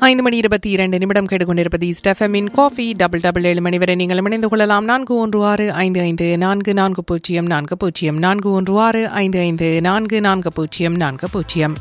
ஐந்து மணி இருபத்தி இரண்டு நிமிடம் கேட்டுக்கொண்டிருப்பது ஸ்டெஃபமின் காஃபி டபுள் டபுள் ஏழு மணி வரை நீங்கள் இணைந்து கொள்ளலாம் நான்கு ஒன்று ஆறு ஐந்து ஐந்து நான்கு நான்கு பூஜ்ஜியம் நான்கு பூஜ்ஜியம் நான்கு ஒன்று ஆறு ஐந்து ஐந்து நான்கு நான்கு பூஜ்ஜியம் நான்கு பூஜ்ஜியம்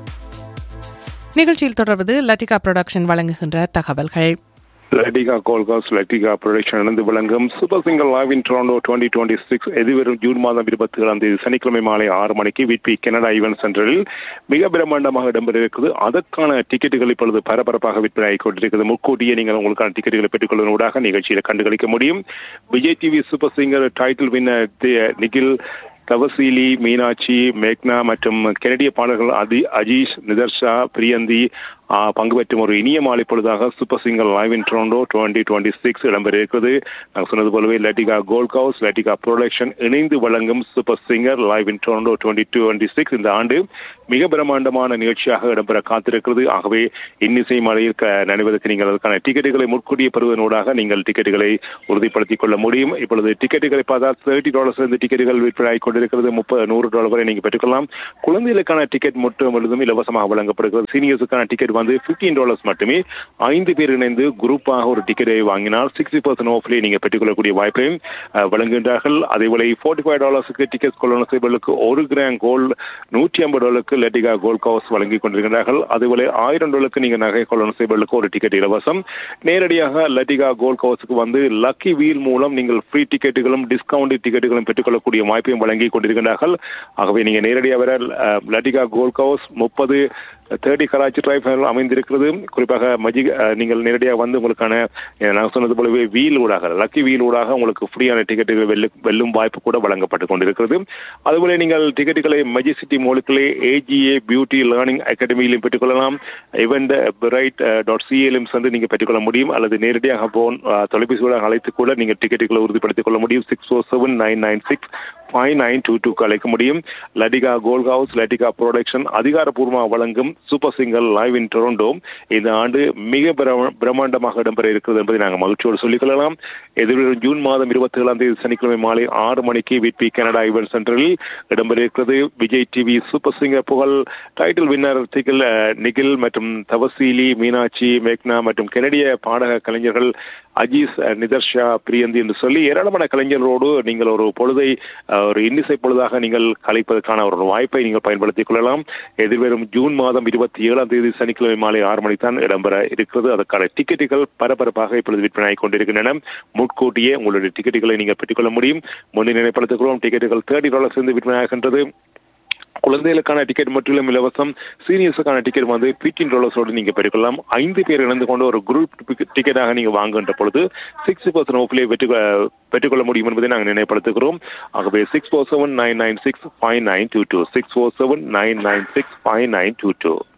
நிகழ்ச்சியில் தொடர்வது லட்டிகா புரொடக்ஷன் வழங்குகின்ற தகவல்கள் லட்டிகா கோல்காஸ் லட்டிகா ப்ரொடக்ஷன் இணைந்து விளங்கும் super singer live in Toronto twenty twenty six எதிர்வரும் ஜூன் மாதம் இருபத்தி ஏழாம் தேதி சனிக்கிழமை மாலை ஆறு மணிக்கு விட்பி கனடா ஈவென்ட் சென்டரில் மிக பிரம்மாண்டமாக இடம்பெற்றிருக்கிறது அதற்கான டிக்கெட்டுகள் இப்பொழுது பரபரப்பாக விற்பனை கொண்டிருக்கிறது முன்கூட்டியே நீங்கள் உங்களுக்கான டிக்கெட்டுகளை பெற்றுக்கொள்வதனூடாக நிகழ்ச்சியில் கண்டுகளிக்க முடியும் Vijay TV super singer title winner Nikhil Thavaseeli Meenakshi மேக்னா மற்றும் கெனடிய பாடல்கள் அதி அஜீஷ் நிதர்ஷா பிரியந்தி பங்கு பெற்றும் ஒரு இனிய மாலை பொழுதாக super singer live in Toronto twenty twenty six இடம்பெற இருக்கிறது நாங்கள் சொன்னது போலவே Lattika gold house Lattika production இணைந்து வழங்கும் super singer live in Toronto twenty twenty six இந்த ஆண்டு மிக பிரம்மாண்டமான நிகழ்ச்சியாக இடம்பெற காத்திருக்கிறது ஆகவே இன்னிசை மலையில் நடைவதற்கு நீங்கள் அதற்கான டிக்கெட்டுகளை முற்கூட்டிய பெறுவதனூடாக நீங்கள் டிக்கெட்டுகளை உறுதிப்படுத்திக் கொள்ள முடியும் இப்பொழுது டிக்கெட்டுகளை பார்த்தால் தேர்ட்டி டாலர்ஸ் இருந்து டிக்கெட்டுகள் விற்பனை கொண்டிருக்கிறது முப்பது நூறு டாலர் வரை நீங்கள் பெற்றுக்கொள்ளலாம் குழந்தைகளுக்கான டிக்கெட் மட்டும் முழுதும் இலவசமாக வழங்கப்படுகிறது சீனியர்ஸுக்கான டிக்கெட் வந்து பிப்டீன் டாலர்ஸ் மட்டுமே ஐந்து பேர் இணைந்து குரூப்பாக ஒரு டிக்கெட்டை வாங்கினால் சிக்ஸ்டி பர்சன்ட் ஆஃப்லேயே நீங்கள் பெற்றுக்கொள்ளக்கூடிய வாய்ப்பையும் வழங்குகின்றார்கள் அதேபோல ஃபோர்ட்டி ஃபைவ் டாலர்ஸுக்கு டிக்கெட் கொள்ளணும் செய்வதற்கு ஒரு கிராம் கோல்டு நூற்றி ஐம்பது டாலருக்கு லெட்டிகா கோல்ட் கவர்ஸ் வழங்கி கொண்டிருக்கிறார்கள் அதேபோல ஆயிரம் டாலருக்கு நீங்கள் நகை கொள்ளணும் செய்வதற்கு ஒரு டிக்கெட் இலவசம் நேரடியாக லெட்டிகா கோல்ட் கவர்ஸுக்கு வந்து லக்கி வீல் மூலம் நீங்கள் ஃப்ரீ டிக்கெட்டுகளும் டிஸ்கவுண்ட் டிக்கெட்டுகளும் பெற்றுக்கொள்ளக்கூடிய வாய்ப்பையும் வழங்கி கொண்டிருக்கிறார்கள் ஆகவே நீங்கள் நேரடியாக வர லட்டிகா கோல்ட் கவர்ஸ் முப்பது தேர்ட்டி கராச்சி டிரைவ் அமைந்திருக்கிறது குறிப்பாக மஜி நீங்கள் நேரடியாக வந்து உங்களுக்கான நான் சொன்னது போலவே வீல் ஊடாக லக்கி வீல் ஊடாக உங்களுக்கு ஃப்ரீயான டிக்கெட்டுகள் வெல்லும் வெல்லும் வாய்ப்பு கூட வழங்கப்பட்டு கொண்டிருக்கிறது அதுபோல நீங்கள் டிக்கெட்டுகளை மஜிசிட்டி மோலுக்களே ஏஜிஏ பியூட்டி லேர்னிங் அகாடமியிலும் பெற்றுக்கொள்ளலாம் இவெண்ட் பிரைட் டாட் சிஏலும் சென்று நீங்கள் பெற்றுக்கொள்ள முடியும் அல்லது நேரடியாக போன் தொலைபேசியோட அழைத்து கூட நீங்கள் டிக்கெட்டுகளை உறுதிப்படுத்திக் கொள்ள முடியும் six four seven nine nine six five nine two டூக்கு அழைக்க முடியும் Lattika gold house Lattika production அதிகாரப்பூர்வமாக வழங்கும் super singer live in Toronto இந்த ஆண்டு மிக பிரம்மாண்டமாக இடம்பெற இருக்கிறது என்பதை நாங்கள் மகிழ்ச்சியோடு சொல்லிக் கொள்ளலாம் எதிர்வரும் ஜூன் மாதம் இருபத்தி ஏழாம் தேதி சனிக்கிழமை மாலை ஆறு மணிக்கு விட்பி கனடா ஈவென்ட் சென்டரில் இடம்பெற இருக்கிறது விஜய் டிவி சூப்பர் சிங்கர் புகழ் டைட்டில் வின்னர் திகில் நிகில் மற்றும் தவசீலி மீனாட்சி மேக்னா மற்றும் கெனடிய பாடக கலைஞர்கள் அஜீஸ் நிதர்ஷா பிரியந்தி என்று சொல்லி ஏராளமான கலைஞர்களோடு நீங்கள் ஒரு பொழுதை ஒரு இன்னிசை பொழுதாக நீங்கள் கலைப்பதற்கான ஒரு வாய்ப்பை நீங்கள் பயன்படுத்திக் கொள்ளலாம் எதிர்வரும் ஜூன் மாதம் இருபத்தி ஏழாம் தேதி சனிக்கிழமை மாலை ஆறு மணித்தான் இடம்பெற இருக்கிறது அதற்கான டிக்கெட்டுகள் பரபரப்பாக இப்பொழுது விற்பனை கொண்டிருக்கின்றன முன்கூட்டியே உங்களுடைய டிக்கெட்டுகளை நீங்கள் பெற்றுக்கொள்ள முடியும் முன்னே நினைப்படுத்துகிறோம் டிக்கெட்டுகள் தேர்ட்டி டாலர்ஸ் இருந்து விற்பனை ஆகின்றது குழந்தைகளுக்கான டிக்கெட் முற்றிலும் இலவசம் சீனியர்ஸுக்கான டிக்கெட் வந்து பிப்டீன் டாலர்ஸோடு நீங்க பெற்றுக்கொள்ளலாம் ஐந்து பேர் இணைந்து கொண்டு ஒரு குரூப் டிக்கெட்டாக நீங்க வாங்குகின்ற பொழுது சிக்ஸ்டி பர்சன்ட் ஓஃப்லேயே பெற்று பெற்றுக்கொள்ள முடியும் என்பதை நாங்கள் நினைப்படுத்துகிறோம் ஆகவே six four seven nine nine six five nine two two six four seven nine nine six five nine two two